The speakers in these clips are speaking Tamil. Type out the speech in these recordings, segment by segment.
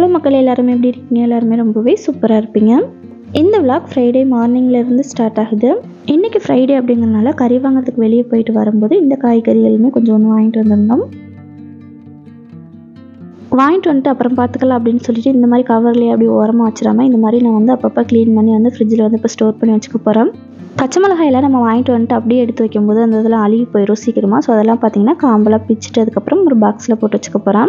ஹலோ மக்கள் எல்லாருமே எப்படி இருக்கீங்க எல்லாருமே ரொம்பவே சூப்பராக இருப்பீங்க இந்த விளாக் ஃப்ரைடே மார்னிங்லேருந்து ஸ்டார்ட் ஆகுது இன்றைக்கி ஃப்ரைடே அப்படிங்கிறனால கறி வாங்குறதுக்கு வெளியே போயிட்டு வரும்போது இந்த காய்கறிகளுமே கொஞ்சம் ஒன்று வாங்கிட்டு வந்திருந்தோம் வாங்கிட்டு வந்துட்டு அப்புறம் பார்த்துக்கலாம் அப்படின்னு சொல்லிட்டு இந்த மாதிரி கவர்லேயே அப்படி ஓரமாக வச்சிடாம இந்த மாதிரி நான் வந்து அப்பப்போ க்ளீன் பண்ணி வந்து ஃப்ரிட்ஜில் வந்து இப்போ ஸ்டோர் பண்ணி வச்சுக்க போகிறேன் பச்சை மிளகாயெல்லாம் நம்ம வாங்கிட்டு வந்துட்டு அப்படியே எடுத்து வைக்கும்போது அந்த இதெல்லாம் அழுகி போயிடும் சீக்கிரமாக ஸோ அதெல்லாம் பார்த்தீங்கன்னா காம்பெல்லாம் பிச்சுட்டு அதுக்கப்புறம் ஒரு பாக்ஸில் போட்டு வச்சுக்க போகிறேன்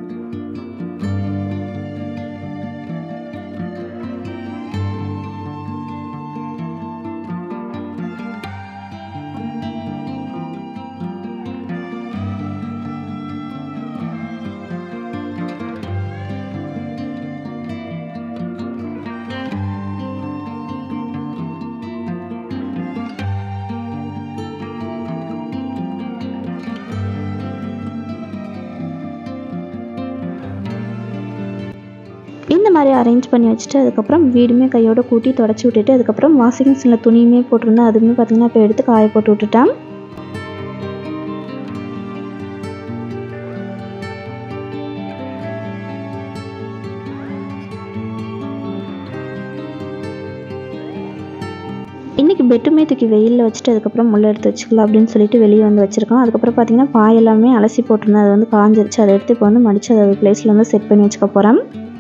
இந்த மாதிரி அரேஞ்ச் பண்ணி வச்சுட்டு அதுக்கப்புறம் வீடுமே கையோட கூட்டி தொடச்சி விட்டுட்டு அதுக்கப்புறம் வாஷிங் மிஷினில் துணியுமே போட்டிருந்தேன் அதுவுமே பார்த்தீங்கன்னா இப்போ எடுத்து காய போட்டு விட்டுட்டேன் இன்றைக்கி பெட்டுமே தூக்கி வெயிலில் வச்சுட்டு அதுக்கப்புறம் முள்ள எடுத்து வச்சுக்கலாம் அப்படின்னு சொல்லிட்டு வெளியே வந்து வச்சுருக்கோம் அதுக்கப்புறம் பார்த்தீங்கன்னா பாய் எல்லாமே அலசி போட்டிருந்தேன் அது வந்து காஞ்சிருச்சு அதை எடுத்து இப்போ வந்து மடித்து அதை பிளேஸில் வந்து செட் பண்ணி வச்சுக்க போகிறேன்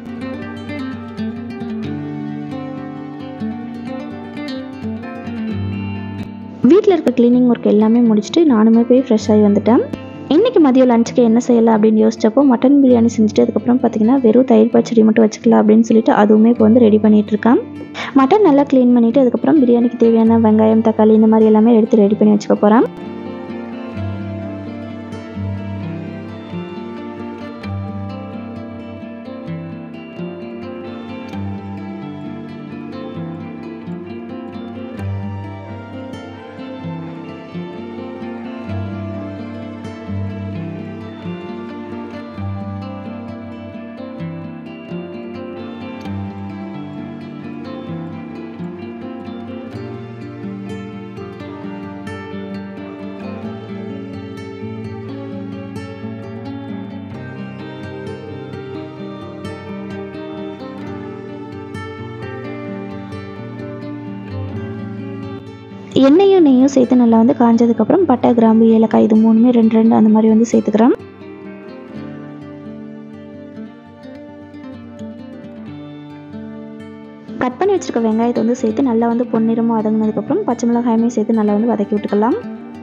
வீட்டில் இருக்க க்ளீனிங் ஒர்க் எல்லாமே முடிச்சுட்டு நானுமே போய் ஃப்ரெஷ் ஆகி வந்துட்டேன் இன்றைக்கி மதியம் லஞ்சுக்கு என்ன செய்யலாம் அப்படின்னு யோசிச்சப்போ மட்டன் பிரியாணி செஞ்சுட்டு அதுக்கப்புறம் பார்த்தீங்கன்னா வெறும் தயிர் பச்சடி மட்டும் வச்சுக்கலாம் அப்படின்னு சொல்லிட்டு அதுவுமே இப்போ வந்து ரெடி பண்ணிட்டு இருக்கேன் மட்டன் நல்லா க்ளீன் பண்ணிவிட்டு அதுக்கப்புறம் பிரியாணிக்கு தேவையான வெங்காயம் தக்காளி இந்த மாதிரி எல்லாமே எடுத்து ரெடி பண்ணி வச்சுக்க போகிறேன் எண்ணெயும் நெய்யும் சேர்த்து நல்லா வந்து காஞ்சதுக்கப்புறம் பட்டை கிராம்பு ஏலக்காய் இது மூணுமே ரெண்டு ரெண்டு அந்த மாதிரி வந்து சேர்த்துக்கிறேன் கட் பண்ணி வச்சிருக்க வெங்காயத்தை வந்து சேர்த்து நல்லா வந்து பொன்னிறமாக வதங்கினதுக்கப்புறம் பச்சை மிளகாயுமே சேர்த்து நல்லா வந்து வதக்கி விட்டுக்கலாம்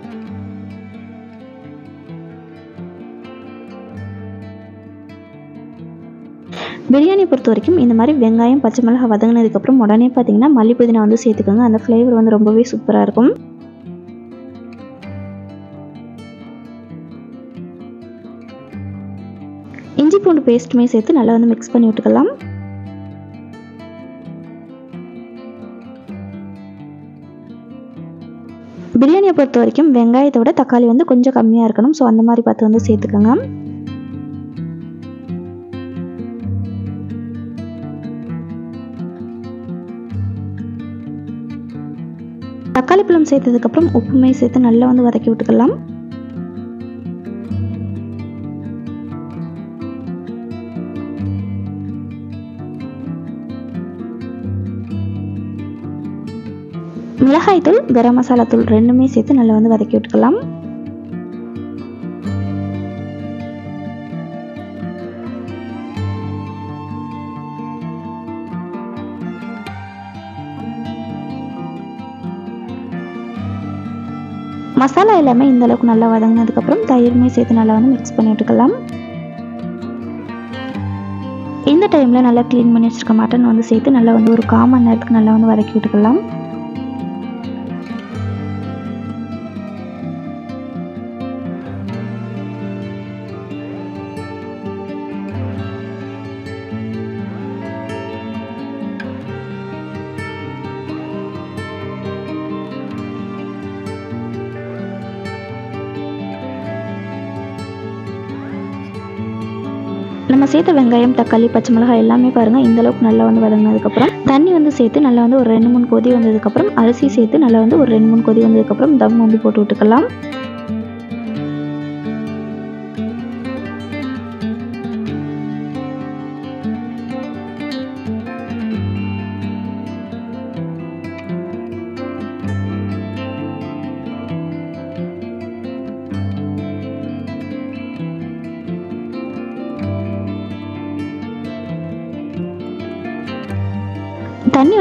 பிரியாணி பொறுத்த வரைக்கும் இந்த மாதிரி வெங்காயம் பச்சை மிளகாய் வதங்கினதுக்கப்புறம் உடனே பார்த்தீங்கன்னா மல்லி புதினா வந்து சேர்த்துக்கோங்க அந்த ஃப்ளேவர் வந்து ரொம்பவே சூப்பராக இருக்கும் இஞ்சி பூண்டு பேஸ்ட்டுமே சேர்த்து நல்லா வந்து மிக்ஸ் பண்ணி விட்டுக்கலாம் பிரியாணியை பொறுத்த வரைக்கும் வெங்காயத்தை விட தக்காளி வந்து கொஞ்சம் கம்மியாக இருக்கணும் ஸோ அந்த மாதிரி பார்த்து வந்து சேர்த்துக்கோங்க தக்காளி பழம் சேர்த்ததுக்கப்புறம் உப்புமே சேர்த்து நல்லா வந்து வதக்கி விட்டுக்கலாம் மிளகாய் தூள் கரம் மசாலா தூள் ரெண்டுமே சேர்த்து நல்லா வந்து வதக்கி விட்டுக்கலாம் மசாலா எல்லாமே இந்த அளவுக்கு நல்லா வதங்கினதுக்கப்புறம் தயிர்மே சேர்த்து நல்லா வந்து மிக்ஸ் பண்ணி விட்டுக்கலாம் இந்த டைமில் நல்லா க்ளீன் பண்ணி வச்சுருக்க மட்டன் வந்து சேர்த்து நல்லா வந்து ஒரு கால் மணி நேரத்துக்கு நல்லா வந்து வதக்கி விட்டுக்கலாம் நம்ம சேர்த்த வெங்காயம் தக்காளி பச்சை மிளகாய் எல்லாமே பாருங்கள் இந்த அளவுக்கு நல்லா வந்து வதங்கினதுக்கப்புறம் தண்ணி வந்து சேர்த்து நல்லா வந்து ஒரு ரெண்டு மூணு கொதி வந்ததுக்கப்புறம் அரிசி சேர்த்து நல்லா வந்து ஒரு ரெண்டு மூணு கொதி வந்ததுக்கப்புறம் தம் வந்து போட்டு விட்டுக்கலாம்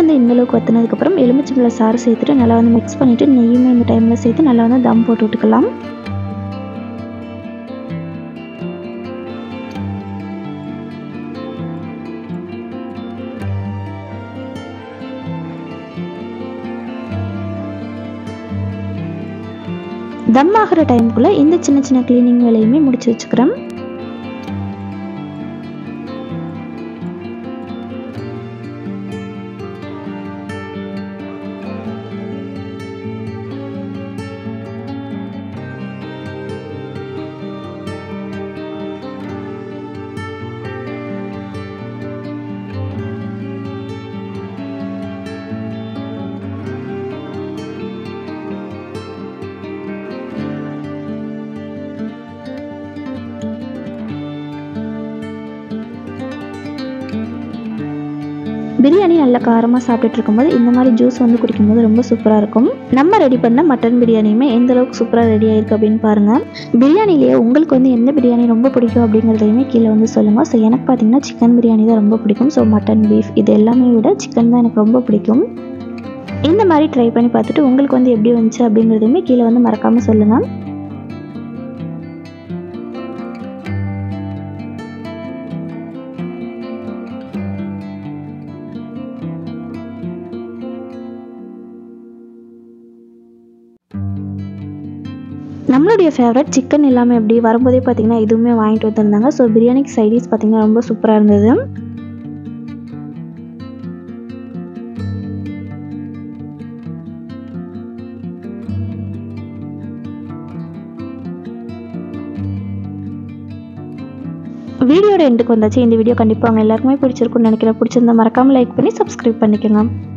வந்து இந்த அளவுக்கு வத்தினதுக்கப்புறம் எலுமிச்சம்பழ சாறு சேர்த்துட்டு நல்லா வந்து மிக்ஸ் பண்ணிவிட்டு நெய்யுமே இந்த டைமில் சேர்த்து நல்லா வந்து தம் போட்டு விட்டுக்கலாம் தம் ஆகிற டைமுக்குள்ளே இந்த சின்ன சின்ன க்ளீனிங் வேலையுமே முடிச்சு வச்சுக்கிறேன் பிரியாணி நல்லா காரமாக சாப்பிட்டுட்டு இருக்கும்போது இந்த மாதிரி ஜூஸ் வந்து குடிக்கும்போது ரொம்ப சூப்பராக இருக்கும் நம்ம ரெடி பண்ண மட்டன் பிரியாணியுமே எந்த அளவுக்கு சூப்பராக ரெடி ஆயிருக்கு அப்படின்னு பாருங்கள் பிரியாணிலேயே உங்களுக்கு வந்து எந்த பிரியாணி ரொம்ப பிடிக்கும் அப்படிங்கிறதையுமே கீழே வந்து சொல்லுங்கள் ஸோ எனக்கு பார்த்தீங்கன்னா சிக்கன் பிரியாணி தான் ரொம்ப பிடிக்கும் ஸோ மட்டன் பீஃப் இது எல்லாமே விட சிக்கன் தான் எனக்கு ரொம்ப பிடிக்கும் இந்த மாதிரி ட்ரை பண்ணி பார்த்துட்டு உங்களுக்கு வந்து எப்படி வந்துச்சு அப்படிங்கிறதையுமே கீழே வந்து மறக்காமல் சொல்லுங்கள் நம்மளுடைய ஃபேவரட் சிக்கன் எல்லாமே அப்படி வரும்போதே பார்த்தீங்கன்னா இதுவுமே வாங்கிட்டு வந்திருந்தாங்க ஸோ பிரியாணிக்கு சைடிஸ் பார்த்தீங்கன்னா ரொம்ப சூப்பராக இருந்தது வீடியோட எண்டுக்கு வந்தாச்சு இந்த வீடியோ கண்டிப்பாக அவங்க எல்லாருக்குமே பிடிச்சிருக்கும்னு நினைக்கிறேன் பிடிச்சிருந்தா மறக்காமல் லைக் பண்ணி சப்ஸ்கிரைப் பண்ணிக்கோங்க